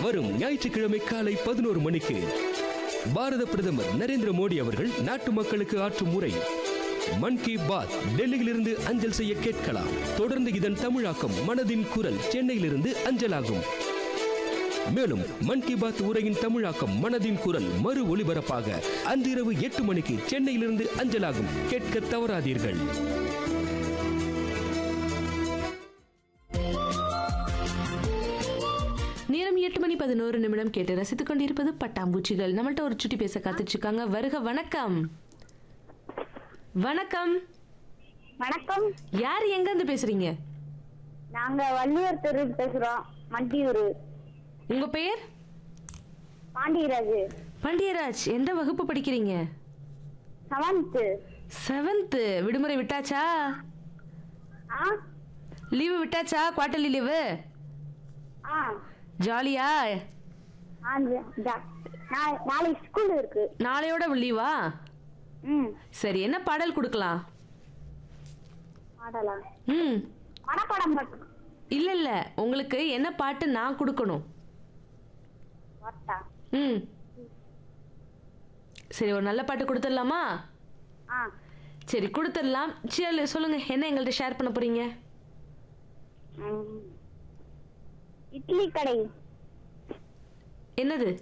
வரும் ஞாயிற்றுக்கிழமை காலை பதினோரு மணிக்கு பாரத பிரதமர் நரேந்திர மோடி அவர்கள் நாட்டு மக்களுக்கு ஆற்றும் உரை மன் கி பாத் டெல்லியிலிருந்து அஞ்சல் செய்ய கேட்கலாம் தொடர்ந்து இதன் தமிழாக்கம் மனதின் குரல் சென்னையிலிருந்து அஞ்சலாகும் மேலும் மன் கி பாத் உரையின் தமிழாக்கம் மனதின் குரல் மறு ஒளிபரப்பாக அன்றிரவு எட்டு மணிக்கு சென்னையிலிருந்து அஞ்சலாகும் கேட்க தவறாதீர்கள் நேரம் எட்டு மணி பதினோரு நிமிடம் கேட்டு ரசித்துக் கொண்டிருப்பது பட்டாம்பூச்சிகள் நம்மள்ட்ட ஒரு சுட்டி பேச காத்துட்டு இருக்காங்க வருக வணக்கம் வணக்கம் வணக்கம் யார் எங்க இருந்து பேசுறீங்க நாங்க வள்ளுவர் தெரு பேசுறோம் மண்டியூர் உங்க பெயர் பாண்டியராஜ் பாண்டியராஜ் எந்த வகுப்பு படிக்கிறீங்க செவன்த் செவன்த்து விடுமுறை விட்டாச்சா ஆ லீவு விட்டாச்சா குவார்டர்லி லீவு ஆ ஜாலியா ஆ, ஜ- ஜ- நா- நாளைக்கு ஸ்கூல் இருக்கு நாளையோட லீவா ம் சரி என்ன பாடல் கொடுக்கலாம் பாடலாம் ம் மனப்பாடம் மட்டும் இல்ல இல்ல உங்களுக்கு என்ன பாட்டு நான் கொடுக்கணும் வார்த்தா ம் சரி ஒரு நல்ல பாட்டு கொடுத்துடலாமா ஆ சரி கொடுத்துடலாம் சரி சொல்லுங்க என்ன எங்கள்கிட்ட ஷேர் பண்ண போறீங்க ம். இட்லி கடை என்னது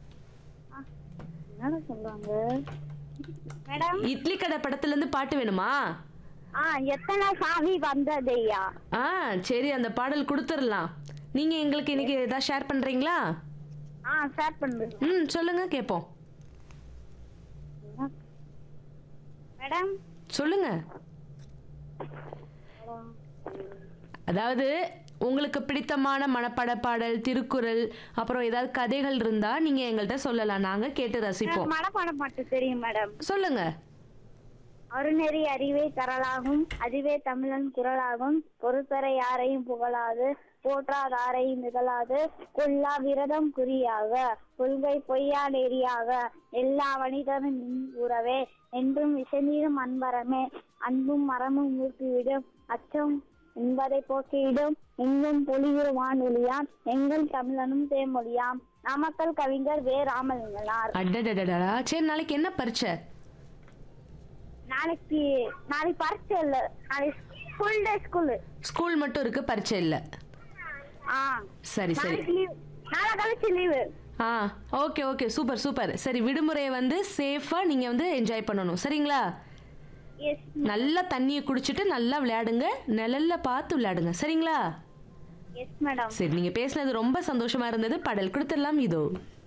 என்ன சொல்லுவாங்க மேடம் இட்லி கடை படத்துல இருந்து பாட்டு வேணுமா ஆ எத்தனை சாவி வந்ததையா ஆ சரி அந்த பாடல் கொடுத்துடலாம் நீங்க எங்களுக்கு இன்னைக்கு ஏதாவது ஷேர் பண்றீங்களா ஆ ஸ்டார்ட் பண்ணுங்க ம் சொல்லுங்க கேட்போம் மேடம் சொல்லுங்க அதாவது உங்களுக்கு பிடித்தமான மனப்பாட பாடல் திருக்குறள் அப்புறம் ஏதாவது கதைகள் இருந்தா நீங்க எங்கள்கிட்ட சொல்லலாம் நாங்க கேட்டு ரசிப்போம் மனப்பாடம் பாட்டு தெரியும் மேடம் சொல்லுங்க அருணெறி அறிவே தரலாகும் அறிவே தமிழன் குரலாகும் பொறுத்தர யாரையும் புகழாது போற்றாதாரையும் நிகழாது கொல்லா விரதம் குறியாக கொள்கை பொய்யா நெறியாக எல்லா மனிதரும் நின் உறவே என்றும் விசநீரும் அன்பரமே அன்பும் மரமும் ஊக்கிவிடும் அச்சம் என்பதை போக்கிவிடும் எங்கும் பொலியுறு வானொலியாம் எங்கள் தமிழனும் தேமொழியாம் நாமக்கல் கவிஞர் வே ராமலிங்கனார் அடடடடா சரி நாளைக்கு என்ன பரீட்சை நாளைக்கு நாளைக்கு பரீட்சை இல்ல நாளைக்கு ஃபுல் டே ஸ்கூலு ஸ்கூல் மட்டும் இருக்கு பரீட்சை இல்ல ஆ சரி சரி நாளைக்கு லீவ் நாளை கழிச்சு லீவு ஆ ஓகே ஓகே சூப்பர் சூப்பர் சரி விடுமுறையை வந்து சேஃபா நீங்க வந்து என்ஜாய் பண்ணணும் சரிங்களா எஸ் நல்லா தண்ணியை குடிச்சிட்டு நல்லா விளையாடுங்க நிழல்ல பார்த்து விளையாடுங்க சரிங்களா எஸ் மேடம் சரி நீங்க பேசுனது ரொம்ப சந்தோஷமா இருந்தது பாடல் கொடுத்துடலாம் இதோ